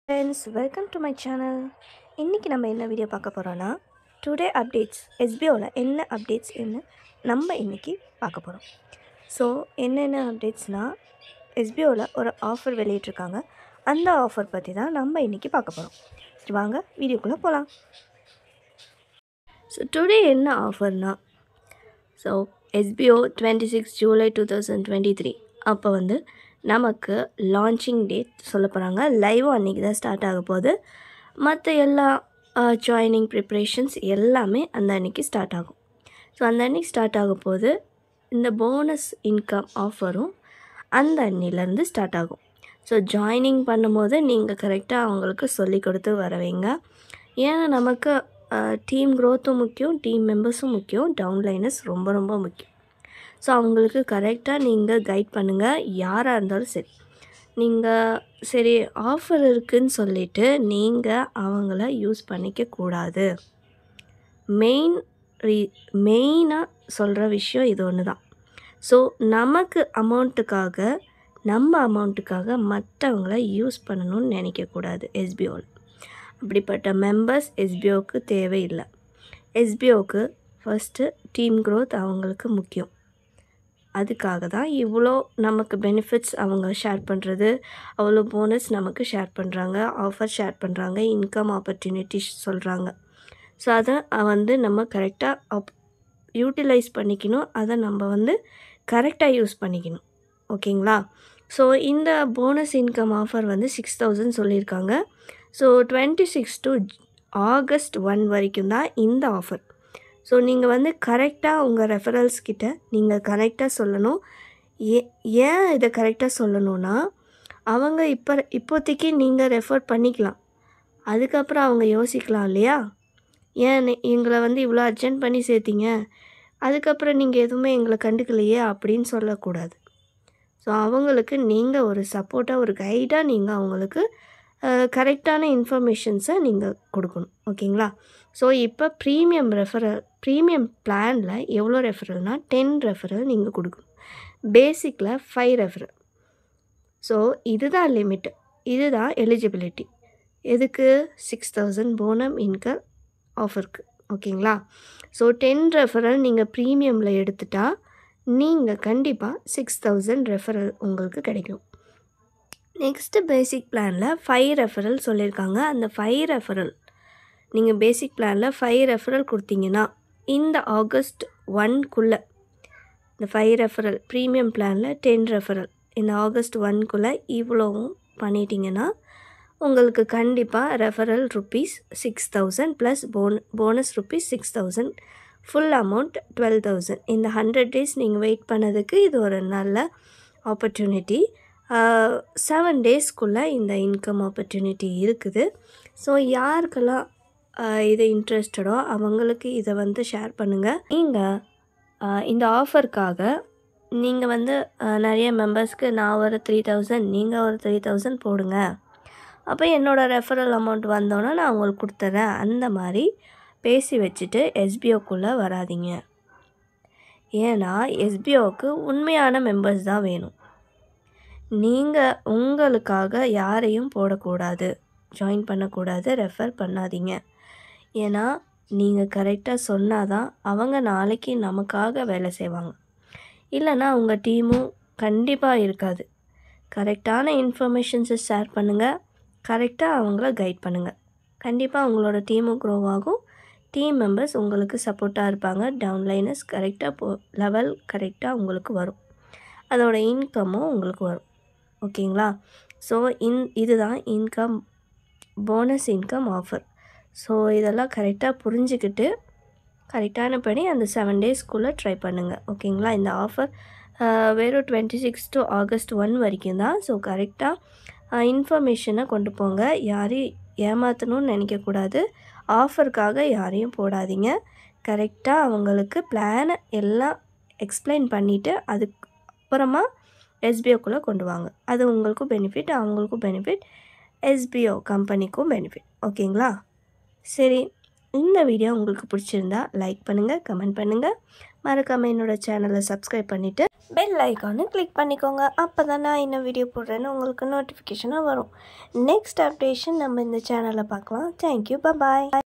friends welcome to my channel இன்றைக்கி நம்ம என்ன வீடியோ பார்க்க போகிறோன்னா டுடே அப்டேட்ஸ் எஸ்பிஓவில் என்ன அப்டேட்ஸ் என்ன நம்ம இன்றைக்கி பார்க்க போகிறோம் ஸோ என்னென்ன அப்டேட்ஸ்னால் எஸ்பிஓவில் ஒரு ஆஃபர் வெளியிட்ருக்காங்க அந்த ஆஃபர் பற்றி தான் நம்ம இன்றைக்கி பார்க்க போகிறோம் சரி வாங்க வீடியோக்குள்ளே போகலாம் ஸோ டுடே என்ன ஆஃபர்னா so SPO twenty six July two thousand twenty three அப்போ வந்து நமக்கு லான்ச்சிங் டேட் சொல்ல போகிறாங்க லைவ் அன்றைக்கி தான் ஸ்டார்ட் ஆக போகுது மற்ற எல்லா ஜாயினிங் ப்ரிப்ரேஷன்ஸ் எல்லாமே அந்த அன்றைக்கி ஸ்டார்ட் ஆகும் ஸோ அந்த அன்றைக்கி ஸ்டார்ட் ஆக போது இந்த போனஸ் இன்கம் ஆஃபரும் அந்த அன்னிலேருந்து ஸ்டார்ட் ஆகும் ஸோ ஜாயினிங் பண்ணும்போது நீங்கள் கரெக்டாக அவங்களுக்கு சொல்லி கொடுத்து வர வைங்க ஏன்னா நமக்கு டீம் க்ரோத்தும் முக்கியம் டீம் மெம்பர்ஸும் முக்கியம் டவுன்லைனர்ஸ் ரொம்ப ரொம்ப முக்கியம் ஸோ அவங்களுக்கு கரெக்டாக நீங்கள் கைட் பண்ணுங்கள் யாராக இருந்தாலும் சரி நீங்கள் சரி ஆஃபர் இருக்குதுன்னு சொல்லிவிட்டு நீங்கள் அவங்கள யூஸ் பண்ணிக்க கூடாது மெயின் ரீ மெயினாக சொல்கிற விஷயம் இது ஒன்று தான் ஸோ நமக்கு அமௌண்ட்டுக்காக நம்ம அமௌண்ட்டுக்காக மற்றவங்கள யூஸ் பண்ணணும்னு நினைக்கக்கூடாது எஸ்பிஓவில் அப்படிப்பட்ட மெம்பர்ஸ் எஸ்பிஓக்கு தேவையில்லை எஸ்பிஓக்கு ஃபஸ்ட்டு டீம் க்ரோத் அவங்களுக்கு முக்கியம் அதுக்காக தான் இவ்வளோ நமக்கு பெனிஃபிட்ஸ் அவங்க ஷேர் பண்ணுறது அவ்வளோ போனஸ் நமக்கு ஷேர் பண்ணுறாங்க ஆஃபர் ஷேர் பண்ணுறாங்க இன்கம் ஆப்பர்ச்சுனிட்டிஸ் சொல்கிறாங்க ஸோ அதை வந்து நம்ம கரெக்டாக அப் யூட்டிலைஸ் பண்ணிக்கணும் அதை நம்ம வந்து கரெக்டாக யூஸ் பண்ணிக்கணும் ஓகேங்களா ஸோ இந்த போனஸ் இன்கம் ஆஃபர் வந்து சிக்ஸ் தௌசண்ட் சொல்லியிருக்காங்க so twenty six to August one வரைக்கும் தான் இந்த ஆஃபர் ஸோ நீங்கள் வந்து கரெக்டாக உங்கள் ரெஃபரல்ஸ் கிட்ட நீங்கள் கரெக்டாக சொல்லணும் ஏ ஏன் இதை கரெக்டாக சொல்லணும்னா அவங்க இப்போ இப்போதைக்கு நீங்கள் ரெஃபர் பண்ணிக்கலாம் அதுக்கப்புறம் அவங்க யோசிக்கலாம் இல்லையா ஏன் எங்களை வந்து இவ்வளோ அர்ஜென்ட் பண்ணி சேர்த்திங்க அதுக்கப்புறம் நீங்கள் எதுவுமே எங்களை கண்டுக்கலையே அப்படின்னு சொல்லக்கூடாது ஸோ அவங்களுக்கு நீங்கள் ஒரு சப்போர்ட்டாக ஒரு கைடாக நீங்கள் அவங்களுக்கு கரெக்டான இன்ஃபர்மேஷன்ஸை நீங்கள் கொடுக்கணும் ஓகேங்களா ஸோ இப்போ ப்ரீமியம் ரெஃபரல் ப்ரீமியம் பிளானில் எவ்வளோ ரெஃபரல்னால் டென் ரெஃபரல் நீங்கள் கொடுக்கணும் பேசிக்கில் ஃபைவ் ரெஃபரல் ஸோ இதுதான் லிமிட்டு இதுதான் எலிஜிபிலிட்டி எதுக்கு சிக்ஸ் தௌசண்ட் போனம் இன்கம் ஆஃபருக்கு ஓகேங்களா ஸோ டென் ரெஃபரல் நீங்கள் ப்ரீமியமில் எடுத்துட்டா நீங்கள் கண்டிப்பாக சிக்ஸ் தௌசண்ட் ரெஃபரல் உங்களுக்கு கிடைக்கும் நெக்ஸ்ட்டு பேசிக் பிளானில் ஃபைவ் ரெஃபரல் சொல்லியிருக்காங்க அந்த ஃபைவ் ரெஃபரல் நீங்கள் பேசிக் பிளானில் ஃபைவ் ரெஃபரல் கொடுத்தீங்கன்னா இந்த ஆகஸ்ட் ஒன்குள்ளே இந்த ஃபைவ் ரெஃபரல் ப்ரீமியம் பிளானில் டென் ரெஃபரல் இந்த ஆகஸ்ட் ஒன்குள்ளே இவ்வளோவும் பண்ணிட்டீங்கன்னா உங்களுக்கு கண்டிப்பாக referral rupees six thousand plus போன் bonus rupees six thousand full amount twelve thousand இந்த ஹண்ட்ரட் டேஸ் நீங்கள் வெயிட் பண்ணதுக்கு இது ஒரு நல்ல ஆப்பர்ச்சுனிட்டி செவன் டேஸ்க்குள்ளே இந்த இன்கம் ஆப்பர்ச்சுனிட்டி இருக்குது ஸோ யாருக்கெல்லாம் இது இன்ட்ரெஸ்டடோ அவங்களுக்கு இதை வந்து ஷேர் பண்ணுங்கள் நீங்கள் இந்த ஆஃபருக்காக நீங்கள் வந்து நிறைய மெம்பர்ஸ்க்கு நான் ஒரு த்ரீ தௌசண்ட் நீங்கள் ஒரு த்ரீ தௌசண்ட் போடுங்க அப்போ என்னோடய ரெஃபரல் அமௌண்ட் வந்தோன்னே நான் உங்களுக்கு கொடுத்துட்றேன் அந்த மாதிரி பேசி வச்சுட்டு எஸ்பிஓக்குள்ளே வராதிங்க ஏன்னா எஸ்பிஓவுக்கு உண்மையான மெம்பர்ஸ் தான் வேணும் நீங்கள் உங்களுக்காக யாரையும் போடக்கூடாது ஜாயின் பண்ணக்கூடாது ரெஃபர் பண்ணாதீங்க ஏன்னா நீங்கள் கரெக்டாக சொன்னால் தான் அவங்க நாளைக்கு நமக்காக வேலை செய்வாங்க இல்லைன்னா உங்கள் டீமும் கண்டிப்பாக இருக்காது கரெக்டான இன்ஃபர்மேஷன்ஸை ஷேர் பண்ணுங்கள் கரெக்டாக அவங்கள கைட் பண்ணுங்கள் கண்டிப்பாக உங்களோட டீமும் க்ரோ ஆகும் டீம் மெம்பர்ஸ் உங்களுக்கு சப்போர்ட்டாக இருப்பாங்க டவுன்லைனர்ஸ் கரெக்டாக போ லெவல் கரெக்டாக உங்களுக்கு வரும் அதோட இன்கமும் உங்களுக்கு வரும் ஓகேங்களா ஸோ இன் இதுதான் income bonus income offer so இதெல்லாம் கரெக்டாக புரிஞ்சுக்கிட்டு கரெக்டான படி அந்த செவன் டேஸ்க்குள்ளே ட்ரை பண்ணுங்கள் ஓகேங்களா இந்த ஆஃபர் வெறும் twenty six to August one வரைக்கும் தான் ஸோ கரெக்டாக இன்ஃபர்மேஷனை கொண்டு போங்க யாரையும் ஏமாற்றணும்னு நினைக்கக்கூடாது ஆஃபருக்காக யாரையும் போடாதீங்க கரெக்டாக அவங்களுக்கு பிளானை எல்லாம் எக்ஸ்பிளைன் பண்ணிவிட்டு அதுக்கு அப்புறமா எஸ்பிஓக்குள்ளே கொண்டு வாங்க அது உங்களுக்கும் பெனிஃபிட் அவங்களுக்கும் பெனிஃபிட் எஸ்பிஓ கம்பெனிக்கும் பெனிஃபிட் ஓகேங்களா சரி இந்த வீடியோ உங்களுக்கு பிடிச்சிருந்தா லைக் பண்ணுங்கள் கமெண்ட் பண்ணுங்கள் மறக்காமல் என்னோடய சேனலை சப்ஸ்கிரைப் பண்ணிவிட்டு பெல் ஐக்கானு கிளிக் பண்ணிக்கோங்க அப்போ தான் நான் என்ன வீடியோ போடுறேன்னு உங்களுக்கு நோட்டிஃபிகேஷனாக வரும் நெக்ஸ்ட் அப்டேஷன் நம்ம இந்த சேனலில் பார்க்கலாம் தேங்க்யூ பாய்